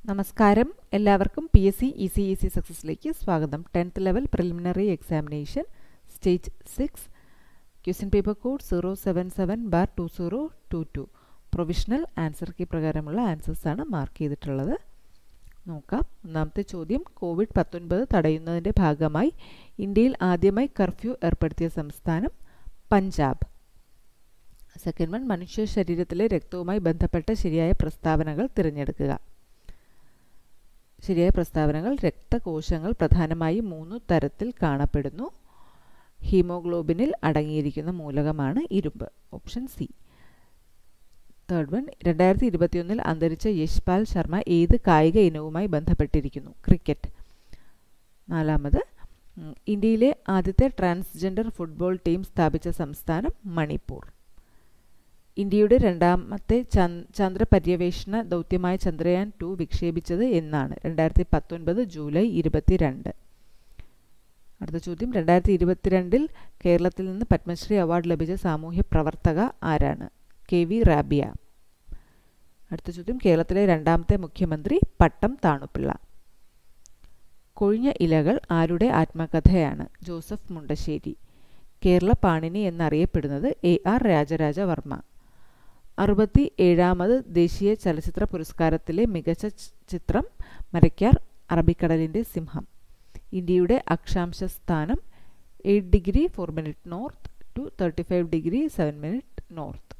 നമസ്കാരം എല്ലാവർക്കും P S C E C E C സക്സസിലേക്ക് സ്വാഗതം tenth level preliminary examination stage six question paper code zero seven seven bar two zero two two provisional answer key പ്രകാരമുള്ള ആൻസേഴ്സാണ് mark ചെയ്തിട്ടുള്ളത് നോക്കാം ഒന്നാമത്തെ ചോദ്യം കോവിഡ് പത്തൊൻപത് തടയുന്നതിൻ്റെ ഭാഗമായി ഇന്ത്യയിൽ ആദ്യമായി കർഫ്യൂ ഏർപ്പെടുത്തിയ സംസ്ഥാനം പഞ്ചാബ് സെക്കൻഡ് വൺ മനുഷ്യ ശരീരത്തിലെ രക്തവുമായി ബന്ധപ്പെട്ട ശരിയായ പ്രസ്താവനകൾ തിരഞ്ഞെടുക്കുക ശരിയായ പ്രസ്താവനകൾ രക്തകോശങ്ങൾ പ്രധാനമായും മൂന്ന് തരത്തിൽ കാണപ്പെടുന്നു ഹീമോഗ്ലോബിനിൽ അടങ്ങിയിരിക്കുന്ന മൂലകമാണ് ഇരുമ്പ് ഓപ്ഷൻ സി തേർഡ് വൺ രണ്ടായിരത്തി ഇരുപത്തിയൊന്നിൽ അന്തരിച്ച യശ്പാൽ ശർമ്മ ഏത് കായിക ഇനവുമായി ബന്ധപ്പെട്ടിരിക്കുന്നു ക്രിക്കറ്റ് നാലാമത് ഇന്ത്യയിലെ ആദ്യത്തെ ട്രാൻസ്ജെൻഡർ ഫുട്ബോൾ ടീം സ്ഥാപിച്ച സംസ്ഥാനം മണിപ്പൂർ ഇന്ത്യയുടെ രണ്ടാമത്തെ ചന്ദ്ര പര്യവേഷണ ദൗത്യമായ ചന്ദ്രയാൻ ടു വിക്ഷേപിച്ചത് എന്നാണ് രണ്ടായിരത്തി പത്തൊൻപത് ജൂലൈ ഇരുപത്തിരണ്ട് അടുത്ത ചോദ്യം രണ്ടായിരത്തി ഇരുപത്തിരണ്ടിൽ കേരളത്തിൽ നിന്ന് പത്മശ്രീ അവാർഡ് ലഭിച്ച സാമൂഹ്യ പ്രവർത്തക ആരാണ് കെ വി റാബിയ അടുത്ത ചോദ്യം കേരളത്തിലെ രണ്ടാമത്തെ മുഖ്യമന്ത്രി പട്ടം താണുപിള്ള കൊഴിഞ്ഞ ഇലകൾ ആരുടെ ആത്മകഥയാണ് ജോസഫ് മുണ്ടശ്ശേരി കേരള പാണിനി എന്നറിയപ്പെടുന്നത് എ ആർ രാജരാജവർമ്മ അറുപത്തി ഏഴാമത് ദേശീയ ചലച്ചിത്ര പുരസ്കാരത്തിലെ മികച്ച ചിത്രം മരയ്ക്കാർ അറബിക്കടലിൻ്റെ സിംഹം ഇന്ത്യയുടെ അക്ഷാംശ സ്ഥാനം eight degree four minute north to thirty five degree seven minute north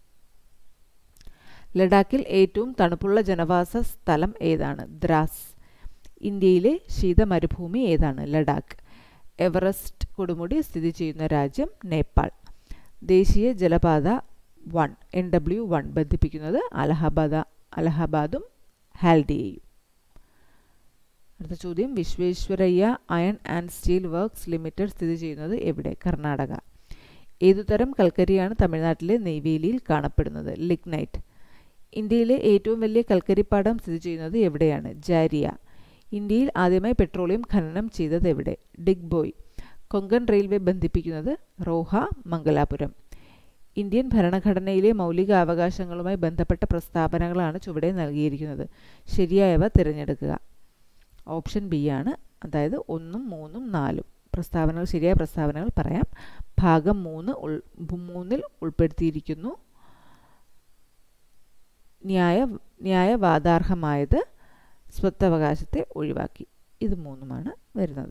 ലഡാക്കിൽ ഏറ്റവും തണുപ്പുള്ള ജനവാസ സ്ഥലം ഏതാണ് ദ്രാസ് ഇന്ത്യയിലെ ശീത മരുഭൂമി ഏതാണ് ലഡാക്ക് എവറസ്റ്റ് കൊടുമുടി സ്ഥിതി ചെയ്യുന്ന രാജ്യം നേപ്പാൾ ദേശീയ ജലപാത വൺ എൻ ഡബ്ല്യു വൺ ബന്ധിപ്പിക്കുന്നത് അലഹബാദ അലഹബാദും ഹാൽഡിയയും അടുത്ത ചോദ്യം Visvesvaraya iron and steel works limited സ്ഥിതി ചെയ്യുന്നത് എവിടെ കർണാടക ഏതുതരം കൽക്കരിയാണ് തമിഴ്നാട്ടിലെ നെയ്വേലിയിൽ കാണപ്പെടുന്നത് ലിഗ്നൈറ്റ് ഇന്ത്യയിലെ ഏറ്റവും വലിയ കൽക്കരിപ്പാടം സ്ഥിതി ചെയ്യുന്നത് എവിടെയാണ് ജാരിയ ഇന്ത്യയിൽ ആദ്യമായി പെട്രോളിയം ഖനനം ചെയ്തത് എവിടെ ഡിഗ്ബോയ് കൊങ്കൺ റെയിൽവേ ബന്ധിപ്പിക്കുന്നത് റോഹ മംഗലാപുരം ഇന്ത്യൻ ഭരണഘടനയിലെ മൗലിക അവകാശങ്ങളുമായി ബന്ധപ്പെട്ട പ്രസ്താവനകളാണ് ചുവടെ നൽകിയിരിക്കുന്നത് ശരിയായവ തിരഞ്ഞെടുക്കുക ഓപ്ഷൻ ബി ആണ് അതായത് ഒന്നും മൂന്നും നാലും പ്രസ്താവനകൾ ശരിയായ പ്രസ്താവനകൾ പറയാം ഭാഗം മൂന്ന് ഉൾ മൂന്നിൽ ഉൾപ്പെടുത്തിയിരിക്കുന്നു ന്യായ ന്യായവാദാർഹമായത് സ്വത്തവകാശത്തെ ഒഴിവാക്കി ഇത് മൂന്നുമാണ് വരുന്നത്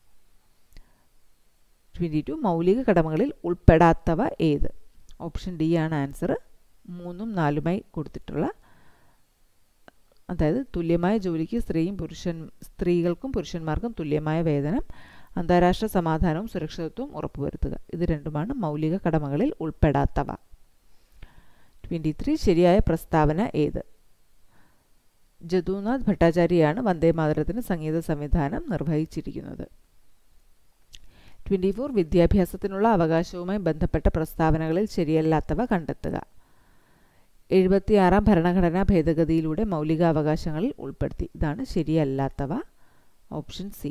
ട്വൻറ്റി ടു മൗലിക കടമകളിൽ ഉൾപ്പെടാത്തവ ഏത് ഓപ്ഷൻ ഡി ആണ് ആൻസർ മൂന്നും നാലുമായി കൊടുത്തിട്ടുള്ള അതായത് തുല്യമായ ജോലിക്ക് സ്ത്രീയും പുരുഷൻ സ്ത്രീകൾക്കും പുരുഷന്മാർക്കും തുല്യമായ വേതനം അന്താരാഷ്ട്ര സമാധാനവും സുരക്ഷിതത്വവും ഉറപ്പുവരുത്തുക ഇത് രണ്ടുമാണ് മൗലിക കടമകളിൽ ഉൾപ്പെടാത്തവ ട്വൻറ്റി ത്രീ ശരിയായ പ്രസ്താവന ഏത് ജദുനാഥ് ഭട്ടാചാര്യയാണ് വന്ദേമാതരത്തിന് സംഗീത സംവിധാനം നിർവഹിച്ചിരിക്കുന്നത് ട്വൻറ്റി ഫോർ വിദ്യാഭ്യാസത്തിനുള്ള അവകാശവുമായി ബന്ധപ്പെട്ട പ്രസ്താവനകളിൽ ശരിയല്ലാത്തവ കണ്ടെത്തുക എഴുപത്തിയാറാം ഭരണഘടനാ ഭേദഗതിയിലൂടെ മൗലികാവകാശങ്ങളിൽ ഉൾപ്പെടുത്തി ഇതാണ് ശരിയല്ലാത്തവ ഓപ്ഷൻ സി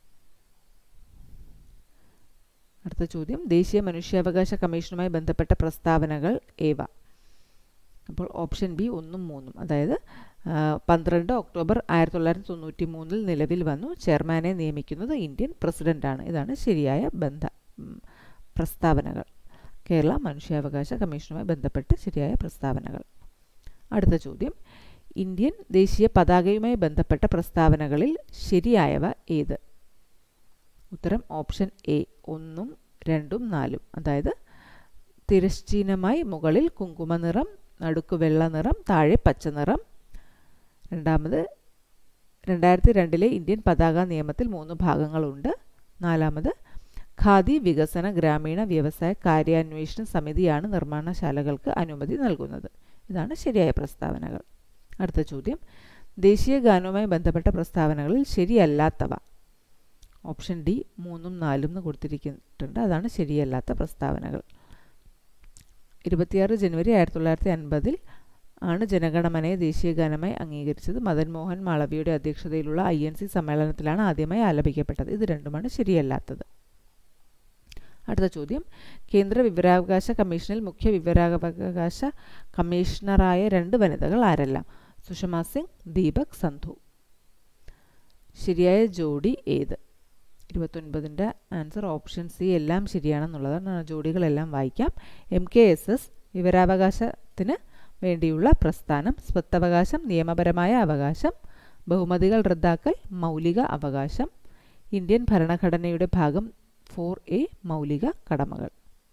അടുത്ത ചോദ്യം ദേശീയ മനുഷ്യാവകാശ കമ്മീഷനുമായി ബന്ധപ്പെട്ട പ്രസ്താവനകൾ ഏവ അപ്പോൾ ഓപ്ഷൻ ബി ഒന്നും മൂന്നും അതായത് പന്ത്രണ്ട് ഒക്ടോബർ ആയിരത്തി തൊള്ളായിരത്തി തൊണ്ണൂറ്റി മൂന്നിൽ നിലവിൽ വന്നു ചെയർമാനെ നിയമിക്കുന്നത് ഇന്ത്യൻ പ്രസിഡന്റാണ് ഇതാണ് ശരിയായ ബന്ധ പ്രസ്താവനകൾ കേരള മനുഷ്യാവകാശ കമ്മീഷനുമായി ബന്ധപ്പെട്ട് ശരിയായ പ്രസ്താവനകൾ അടുത്ത ചോദ്യം ഇന്ത്യൻ ദേശീയ പതാകയുമായി ബന്ധപ്പെട്ട പ്രസ്താവനകളിൽ ശരിയായവ ഏത് ഉത്തരം ഓപ്ഷൻ എ ഒന്നും രണ്ടും നാലും അതായത് തിരശ്ചീനമായി മുകളിൽ കുങ്കുമനിറം നടുക്ക് വെള്ള നിറം താഴെ പച്ച നിറം രണ്ടാമത് രണ്ടായിരത്തി രണ്ടിലെ ഇന്ത്യൻ പതാക നിയമത്തിൽ മൂന്ന് ഭാഗങ്ങളുണ്ട് നാലാമത് ഖാദി വികസന ഗ്രാമീണ വ്യവസായ കാര്യാന്വേഷണ സമിതിയാണ് നിർമ്മാണശാലകൾക്ക് അനുമതി നൽകുന്നത് ഇതാണ് ശരിയായ പ്രസ്താവനകൾ അടുത്ത ചോദ്യം ദേശീയ ഗാനവുമായി ബന്ധപ്പെട്ട പ്രസ്താവനകളിൽ ശരിയല്ലാത്തവ ഓപ്ഷൻ ഡി മൂന്നും നാലും എന്ന് കൊടുത്തിരിക്കുന്നുണ്ട് അതാണ് ശരിയല്ലാത്ത പ്രസ്താവനകൾ ഇരുപത്തിയാറ് ജനുവരി ആയിരത്തി തൊള്ളായിരത്തി അൻപതിൽ ആണ് ജനഗണമനയെ ദേശീയ ഗാനമായി അംഗീകരിച്ചത് മദൻ മോഹൻ മാളവിയുടെ അധ്യക്ഷതയിലുള്ള ഐ എൻ സി സമ്മേളനത്തിലാണ് ആദ്യമായി ആലപിക്കപ്പെട്ടത് ഇത് രണ്ടുമാണ് ശരിയല്ലാത്തത് അടുത്ത ചോദ്യം കേന്ദ്ര വിവരാവകാശ കമ്മീഷനിൽ മുഖ്യ വിവരാവകാശ കമ്മീഷണറായ രണ്ട് വനിതകൾ ആരെല്ലാം സുഷമ സിംഗ് ദീപക് സന്ധു ശരിയായ ജോഡി ഏത് ഇരുപത്തൊൻപതിൻ്റെ ആൻസർ ഓപ്ഷൻ സി എല്ലാം ശരിയാണെന്നുള്ളതാണ് ജോഡികളെല്ലാം വായിക്കാം എം കെ എസ് എസ് വിവരാവകാശത്തിന് വേണ്ടിയുള്ള പ്രസ്ഥാനം സ്വത്തവകാശം നിയമപരമായ അവകാശം ബഹുമതികൾ റദ്ദാക്കൽ മൗലിക അവകാശം ഇന്ത്യൻ ഭരണഘടനയുടെ ഭാഗം ഫോർ എ മൗലിക കടമകൾ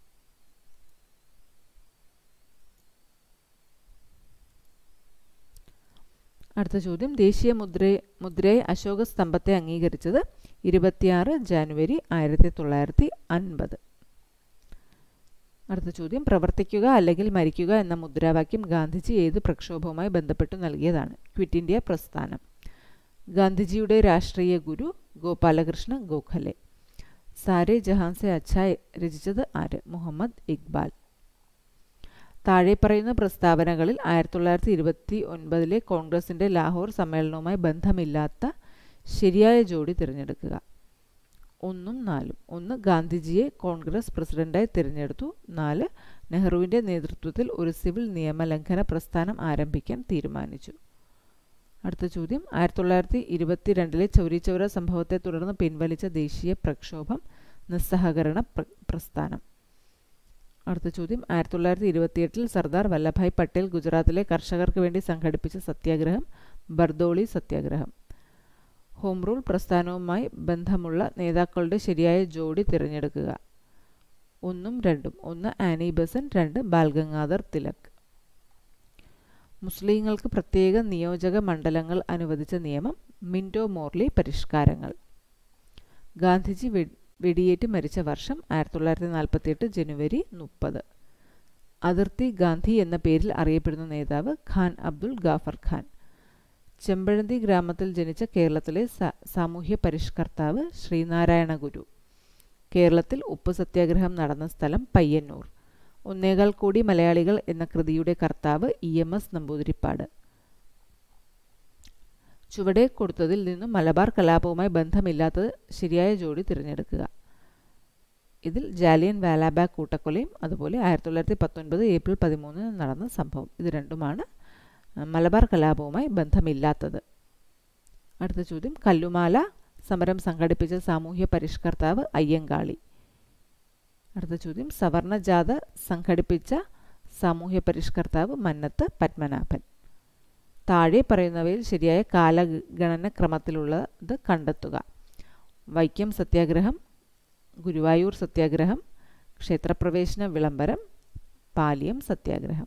അടുത്ത ചോദ്യം ദേശീയ മുദ്രയെ മുദ്രയെ അശോക സ്തംഭത്തെ അംഗീകരിച്ചത് ഇരുപത്തിയാറ് ജാനുവരി ആയിരത്തി തൊള്ളായിരത്തി അൻപത് അടുത്ത ചോദ്യം പ്രവർത്തിക്കുക അല്ലെങ്കിൽ മരിക്കുക എന്ന മുദ്രാവാക്യം ഗാന്ധിജി ഏത് പ്രക്ഷോഭവുമായി ബന്ധപ്പെട്ട് നൽകിയതാണ് ക്വിറ്റ് ഇന്ത്യ പ്രസ്ഥാനം ഗാന്ധിജിയുടെ രാഷ്ട്രീയ ഗുരു ഗോപാലകൃഷ്ണ ഗോഖലെ സാരെ ജഹാൻ സെ അച്ഛായ് രചിച്ചത് ആര് മുഹമ്മദ് ഇക്ബാൽ താഴെ പറയുന്ന പ്രസ്താവനകളിൽ ആയിരത്തി തൊള്ളായിരത്തി ഇരുപത്തി ഒൻപതിലെ കോൺഗ്രസിൻ്റെ ലാഹോർ സമ്മേളനവുമായി ബന്ധമില്ലാത്ത ശരിയായ ജോഡി തിരഞ്ഞെടുക്കുക ഒന്നും നാലും ഒന്ന് ഗാന്ധിജിയെ കോൺഗ്രസ് പ്രസിഡന്റായി തിരഞ്ഞെടുത്തു നാല് നെഹ്റുവിൻ്റെ നേതൃത്വത്തിൽ ഒരു സിവിൽ നിയമലംഘന പ്രസ്ഥാനം ആരംഭിക്കാൻ തീരുമാനിച്ചു അടുത്ത ചോദ്യം ആയിരത്തി തൊള്ളായിരത്തി ഇരുപത്തിരണ്ടിലെ ചൗരി ചൗര സംഭവത്തെ തുടർന്ന് പിൻവലിച്ച ദേശീയ പ്രക്ഷോഭം നിസ്സഹകരണ പ്രസ്ഥാനം അടുത്ത ചോദ്യം ആയിരത്തി തൊള്ളായിരത്തി ഇരുപത്തിയെട്ടിൽ സർദാർ വല്ലഭായ് പട്ടേൽ ഗുജറാത്തിലെ കർഷകർക്ക് വേണ്ടി സംഘടിപ്പിച്ച സത്യാഗ്രഹം ബർദോളി സത്യാഗ്രഹം ഹോം റൂൾ പ്രസ്ഥാനവുമായി ബന്ധമുള്ള നേതാക്കളുടെ ശരിയായ ജോഡി തിരഞ്ഞെടുക്കുക ഒന്നും രണ്ടും ഒന്ന് ആനി ബസൻ രണ്ട് ബാൽഗംഗാധർ തിലക് മുസ്ലിങ്ങൾക്ക് പ്രത്യേക നിയോജക മണ്ഡലങ്ങൾ അനുവദിച്ച നിയമം മിൻറ്റോ മോർലി പരിഷ്കാരങ്ങൾ ഗാന്ധിജി വെടിയേറ്റ് മരിച്ച വർഷം ആയിരത്തി തൊള്ളായിരത്തി നാൽപ്പത്തിയെട്ട് ജനുവരി മുപ്പത് അതിർത്തി ഗാന്ധി എന്ന പേരിൽ അറിയപ്പെടുന്ന നേതാവ് ഖാൻ അബ്ദുൽ ഗാഫർ ഖാൻ ചെമ്പഴന്തി ഗ്രാമത്തിൽ ജനിച്ച കേരളത്തിലെ സാമൂഹ്യ പരിഷ്കർത്താവ് ശ്രീനാരായണ ഗുരു കേരളത്തിൽ ഉപ്പ് സത്യാഗ്രഹം നടന്ന സ്ഥലം പയ്യന്നൂർ ഒന്നേകാൽ കോടി മലയാളികൾ എന്ന കൃതിയുടെ കർത്താവ് ഇ എം എസ് നമ്പൂതിരിപ്പാട് ചുവടെ കൊടുത്തതിൽ നിന്നും മലബാർ കലാപവുമായി ബന്ധമില്ലാത്തത് ശരിയായ ജോഡി തിരഞ്ഞെടുക്കുക ഇതിൽ ജാലിയൻ വാലാബാഗ് കൂട്ടക്കൊലയും അതുപോലെ ആയിരത്തി തൊള്ളായിരത്തി പത്തൊൻപത് ഏപ്രിൽ പതിമൂന്നിന് നടന്ന സംഭവം ഇത് രണ്ടുമാണ് മലബാർ കലാപവുമായി ബന്ധമില്ലാത്തത് അടുത്ത ചോദ്യം കല്ലുമാല സമരം സംഘടിപ്പിച്ച സാമൂഹ്യ പരിഷ്കർത്താവ് അയ്യങ്കാളി അടുത്ത ചോദ്യം സവർണജാഥ സംഘടിപ്പിച്ച സാമൂഹ്യ പരിഷ്കർത്താവ് മന്നത്ത് പത്മനാഭൻ താഴെ പറയുന്നവയിൽ ശരിയായ കാലഗണന ക്രമത്തിലുള്ളത് കണ്ടെത്തുക വൈക്കം സത്യാഗ്രഹം ഗുരുവായൂർ സത്യാഗ്രഹം ക്ഷേത്രപ്രവേശന വിളംബരം പാലിയം സത്യാഗ്രഹം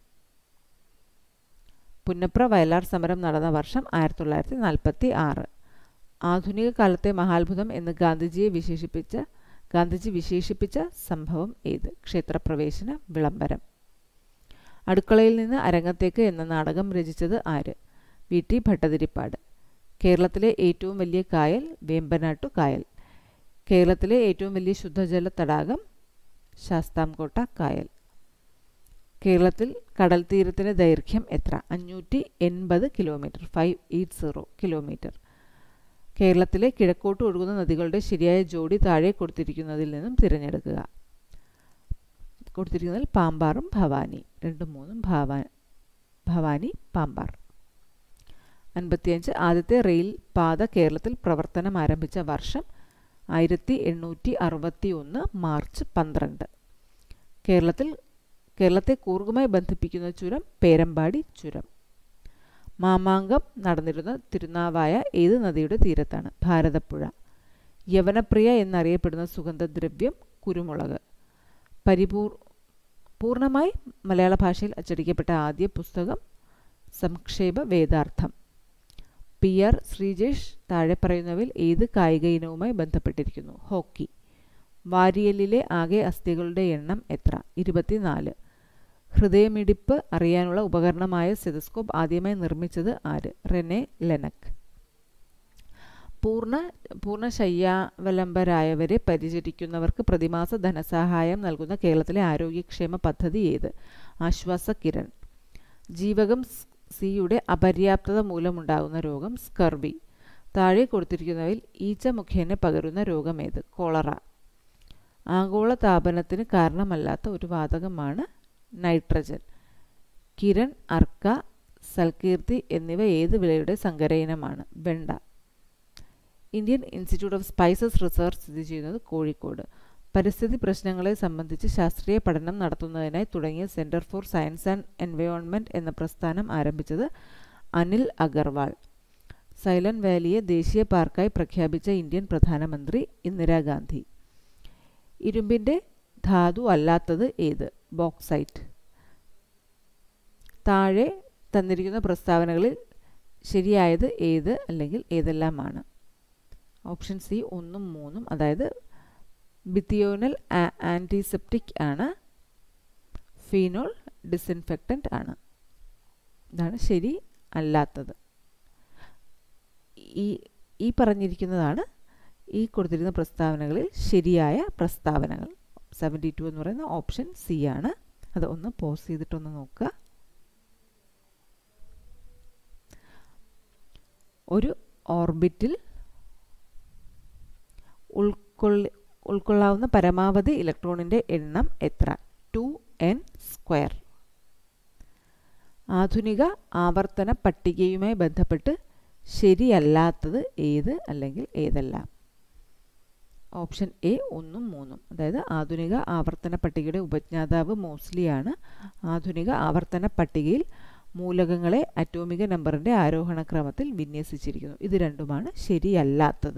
പുന്നപ്ര വയലാർ സമരം നടന്ന വർഷം ആയിരത്തി തൊള്ളായിരത്തി നാൽപ്പത്തി ആറ് ആധുനിക കാലത്തെ മഹാത്ഭുതം എന്ന് ഗാന്ധിജിയെ വിശേഷിപ്പിച്ച ഗാന്ധിജി വിശേഷിപ്പിച്ച സംഭവം ഏത് ക്ഷേത്രപ്രവേശന വിളംബരം അടുക്കളയിൽ നിന്ന് അരങ്ങത്തേക്ക് എന്ന നാടകം രചിച്ചത് ആര് വി ടി ഭട്ടതിരിപ്പാട് കേരളത്തിലെ ഏറ്റവും വലിയ കായൽ വേമ്പനാട്ടു കായൽ കേരളത്തിലെ ഏറ്റവും വലിയ ശുദ്ധജല തടാകം ശാസ്താംകോട്ട കായൽ കേരളത്തിൽ കടൽ തീരത്തിന് ദൈർഘ്യം എത്ര അഞ്ഞൂറ്റി എൺപത് kilometre five eight zero kilometre കേരളത്തിലെ കിഴക്കോട്ട് ഒഴുകുന്ന നദികളുടെ ശരിയായ ജോഡി താഴെ കൊടുത്തിരിക്കുന്നതിൽ നിന്നും തിരഞ്ഞെടുക്കുക കൊടുത്തിരിക്കുന്നതിൽ പാമ്പാറും ഭവാനി രണ്ടും മൂന്നും ഭവാ ഭവാനി പാമ്പാർ അൻപത്തിയഞ്ച് ആദ്യത്തെ റെയിൽ പാത കേരളത്തിൽ പ്രവർത്തനം ആരംഭിച്ച വർഷം ആയിരത്തി എണ്ണൂറ്റി അറുപത്തി ഒന്ന് മാർച്ച് പന്ത്രണ്ട് കേരളത്തിൽ കേരളത്തെ കൂർഗുമായി ബന്ധിപ്പിക്കുന്ന ചുരം പേരമ്പാടി ചുരം മാമാങ്കം നടന്നിരുന്ന തിരുനാവായ ഏത് നദിയുടെ തീരത്താണ് ഭാരതപ്പുഴ യവനപ്രിയ എന്നറിയപ്പെടുന്ന സുഗന്ധദ്രവ്യം കുരുമുളക് പരിപൂർ പൂർണ്ണമായി മലയാള ഭാഷയിൽ അച്ചടിക്കപ്പെട്ട ആദ്യ പുസ്തകം സംക്ഷേപ വേദാർത്ഥം പി ആർ ശ്രീജേഷ് താഴെ പറയുന്നവയിൽ ഏത് കായിക ഇനവുമായി ബന്ധപ്പെട്ടിരിക്കുന്നു ഹോക്കി വാരിയലിലെ ആകെ അസ്ഥികളുടെ എണ്ണം എത്ര ഇരുപത്തിനാല് ഹൃദയമിടിപ്പ് അറിയാനുള്ള ഉപകരണമായ സെതസ്കോപ്പ് ആദ്യമായി നിർമ്മിച്ചത് ആര് റെനെ ലെനക് പൂർണ്ണ പൂർണ്ണശയ്യാവലംബരായവരെ പരിചരിക്കുന്നവർക്ക് പ്രതിമാസ ധനസഹായം നൽകുന്ന കേരളത്തിലെ ആരോഗ്യക്ഷേമ പദ്ധതി ഏത് ആശ്വാസ കിരൺ ജീവകം സിയുടെ അപര്യാപ്തത മൂലമുണ്ടാകുന്ന രോഗം സ്കർവി താഴെ കൊടുത്തിരിക്കുന്നവയിൽ ഈച്ച മുഖേന പകരുന്ന രോഗമേത് കോളറ ആഗോള താപനത്തിന് കാരണമല്ലാത്ത ഒരു വാതകമാണ് നൈട്രജൻ കിരൺ അർക്ക സൽകീർത്തി എന്നിവ ഏത് വിളയുടെ സങ്കര ഇനമാണ് വെണ്ട Indian Institute of Spices Research സ്ഥിതി ചെയ്യുന്നത് കോഴിക്കോട് പരിസ്ഥിതി പ്രശ്നങ്ങളെ സംബന്ധിച്ച് ശാസ്ത്രീയ പഠനം നടത്തുന്നതിനായി തുടങ്ങിയ centre for science and environment എന്ന പ്രസ്ഥാനം ആരംഭിച്ചത് അനിൽ അഗർവാൾ സൈലന്റ് വാലിയെ ദേശീയ പാർക്കായി പ്രഖ്യാപിച്ച ഇന്ത്യൻ പ്രധാനമന്ത്രി ഇന്ദിരാഗാന്ധി ഇരുമ്പിൻ്റെ ധാതു അല്ലാത്തത് ഏത് ബോക്സൈറ്റ് താഴെ തന്നിരിക്കുന്ന പ്രസ്താവനകളിൽ ശരിയായത് ഏത് അല്ലെങ്കിൽ ഏതെല്ലാമാണ് ഓപ്ഷൻ സി ഒന്നും മൂന്നും അതായത് ബിത്തിയോനൽ ആൻറ്റിസെപ്റ്റിക് ആണ് ഫീനോൾ ഡിസിൻഫെക്റ്റൻ്റ് ആണ് ഇതാണ് ശരി അല്ലാത്തത് ഈ ഈ പറഞ്ഞിരിക്കുന്നതാണ് ഈ കൊടുത്തിരുന്ന പ്രസ്താവനകളിൽ ശരിയായ പ്രസ്താവനകൾ സെവൻറ്റി ടു എന്ന് പറയുന്ന ഓപ്ഷൻ സി ആണ് അത് ഒന്ന് പോസ് ചെയ്തിട്ടൊന്ന് നോക്കുക ഒരു ഓർബിറ്റിൽ ഉൾക്കൊള്ളി ഉൾക്കൊള്ളാവുന്ന പരമാവധി ഇലക്ട്രോണിൻ്റെ എണ്ണം എത്ര ടു എൻ സ്ക്വയർ ആധുനിക ആവർത്തന പട്ടികയുമായി ബന്ധപ്പെട്ട് ശരിയല്ലാത്തത് ഏത് അല്ലെങ്കിൽ ഏതെല്ലാം ഓപ്ഷൻ എ ഒന്നും മൂന്നും അതായത് ആധുനിക ആവർത്തന പട്ടികയുടെ ഉപജ്ഞാതാവ് മോസ്ലിയാണ് ആധുനിക ആവർത്തന പട്ടികയിൽ മൂലകങ്ങളെ അറ്റോമിക നമ്പറിൻ്റെ ആരോഹണ ക്രമത്തിൽ വിന്യസിച്ചിരിക്കുന്നു ഇത് രണ്ടുമാണ് ശരിയല്ലാത്തത്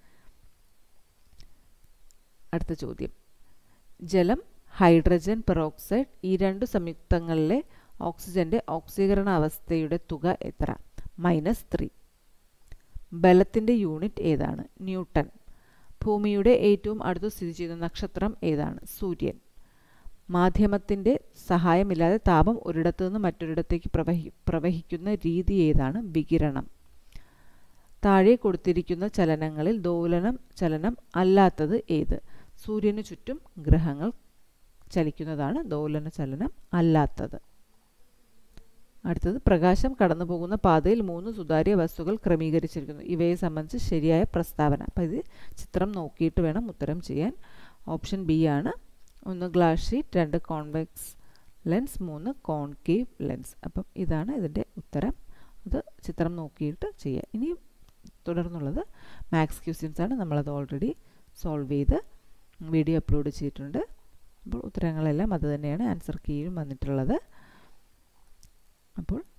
അടുത്ത ചോദ്യം ജലം ഹൈഡ്രജൻ പെറോക്സൈഡ് ഈ രണ്ട് സംയുക്തങ്ങളിലെ ഓക്സിജന്റെ ഓക്സീകരണ അവസ്ഥയുടെ തുക എത്ര മൈനസ് ത്രീ ബലത്തിൻ്റെ യൂണിറ്റ് ഏതാണ് ന്യൂട്ടൺ ഭൂമിയുടെ ഏറ്റവും അടുത്ത് സ്ഥിതി ചെയ്യുന്ന നക്ഷത്രം ഏതാണ് സൂര്യൻ മാധ്യമത്തിൻ്റെ സഹായമില്ലാതെ താപം ഒരിടത്തു നിന്ന് മറ്റൊരിടത്തേക്ക് പ്രവഹി പ്രവഹിക്കുന്ന രീതി ഏതാണ് വികിരണം താഴെ കൊടുത്തിരിക്കുന്ന ചലനങ്ങളിൽ ദോലനം ചലനം അല്ലാത്തത് ഏത് സൂര്യനു ചുറ്റും ഗ്രഹങ്ങൾ ചലിക്കുന്നതാണ് ദോലന ചലനം അല്ലാത്തത് അടുത്തത് പ്രകാശം കടന്നു പോകുന്ന പാതയിൽ മൂന്ന് സുതാര്യ വസ്തുക്കൾ ക്രമീകരിച്ചിരിക്കുന്നു ഇവയെ സംബന്ധിച്ച് ശരിയായ പ്രസ്താവന അപ്പം ഇത് ചിത്രം നോക്കിയിട്ട് വേണം ഉത്തരം ചെയ്യാൻ ഓപ്ഷൻ ബി ആണ് ഒന്ന് ഗ്ലാസ് ഷീറ്റ് രണ്ട് കോൺവെക്സ് ലെൻസ് മൂന്ന് കോൺകേവ് ലെൻസ് അപ്പം ഇതാണ് ഇതിൻ്റെ ഉത്തരം അത് ചിത്രം നോക്കിയിട്ട് ചെയ്യുക ഇനി തുടർന്നുള്ളത് മാത്സ് ക്വസ്റ്റ്യൻസ് ആണ് നമ്മളത് ഓൾറെഡി സോൾവ് ചെയ്ത് വീഡിയോ അപ്ലോഡ് ചെയ്തിട്ടുണ്ട് അപ്പോൾ ഉത്തരങ്ങളെല്ലാം അത് തന്നെയാണ് ആൻസർ കീയിലും വന്നിട്ടുള്ളത് അപ്പോൾ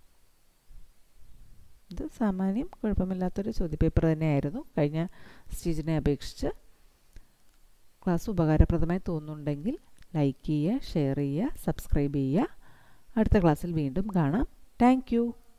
ഇത് സാമാന്യം കുഴപ്പമില്ലാത്തൊരു ചോദ്യപേപ്പർ തന്നെയായിരുന്നു കഴിഞ്ഞ സ്റ്റേജിനെ അപേക്ഷിച്ച് ക്ലാസ് ഉപകാരപ്രദമായി തോന്നുന്നുണ്ടെങ്കിൽ ലൈക്ക് ചെയ്യുക ഷെയർ ചെയ്യുക സബ്സ്ക്രൈബ് ചെയ്യുക അടുത്ത ക്ലാസ്സിൽ വീണ്ടും കാണാം താങ്ക്